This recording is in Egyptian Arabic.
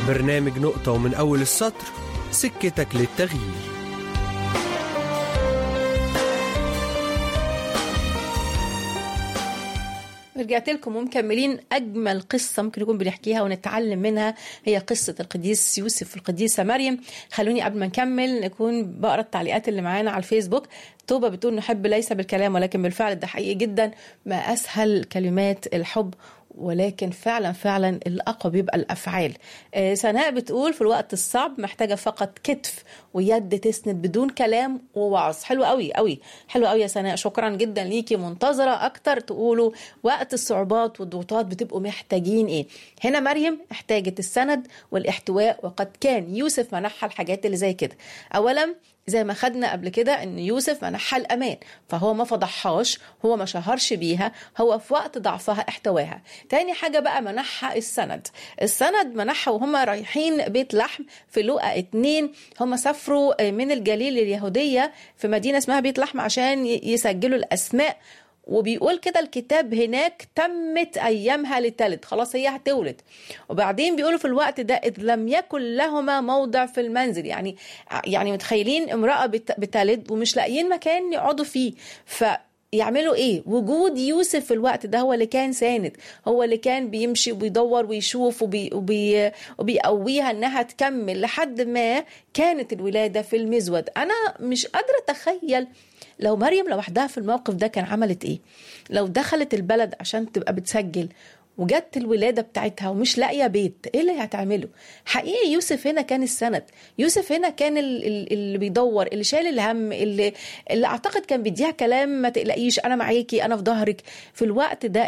برنامج نقطة ومن أول السطر سكتك للتغيير رجعت لكم ومكملين اجمل قصه ممكن نكون بنحكيها ونتعلم منها هي قصه القديس يوسف والقديسه مريم خلوني قبل ما نكمل نكون بقرا التعليقات اللي معانا على الفيسبوك توبة بتقول نحب ليس بالكلام ولكن بالفعل ده حقيقي جدا ما اسهل كلمات الحب ولكن فعلا فعلا الاقوى بيبقى الافعال آه سناء بتقول في الوقت الصعب محتاجه فقط كتف ويد تسند بدون كلام ووعظ حلو قوي قوي حلو قوي يا سناء شكرا جدا ليكي منتظره اكتر تقولوا وقت الصعوبات والضغوطات بتبقوا محتاجين ايه هنا مريم احتاجت السند والاحتواء وقد كان يوسف منحها الحاجات اللي زي كده اولا زي ما خدنا قبل كده ان يوسف منحها الامان فهو ما فضحهاش هو ما شهرش بيها هو في وقت ضعفها احتواها تاني حاجة بقى منحها السند السند منحها وهم رايحين بيت لحم في لوقا اتنين هم سافروا من الجليل اليهودية في مدينة اسمها بيت لحم عشان يسجلوا الأسماء وبيقول كده الكتاب هناك تمت ايامها لتلد خلاص هي هتولد وبعدين بيقولوا في الوقت ده اذ لم يكن لهما موضع في المنزل يعني يعني متخيلين امراه بتلد ومش لاقيين مكان يقعدوا فيه ف يعملوا ايه وجود يوسف في الوقت ده هو اللي كان ساند هو اللي كان بيمشي وبيدور ويشوف وبي وبي وبيقويها انها تكمل لحد ما كانت الولاده في المزود انا مش قادره اتخيل لو مريم لوحدها في الموقف ده كان عملت ايه لو دخلت البلد عشان تبقى بتسجل وجت الولادة بتاعتها ومش لاقية بيت ايه اللي هتعمله حقيقي يوسف هنا كان السند يوسف هنا كان اللي بيدور اللي شايل الهم اللي, اللي اعتقد كان بيديها كلام ما تقلقيش انا معاكي انا في ظهرك في الوقت ده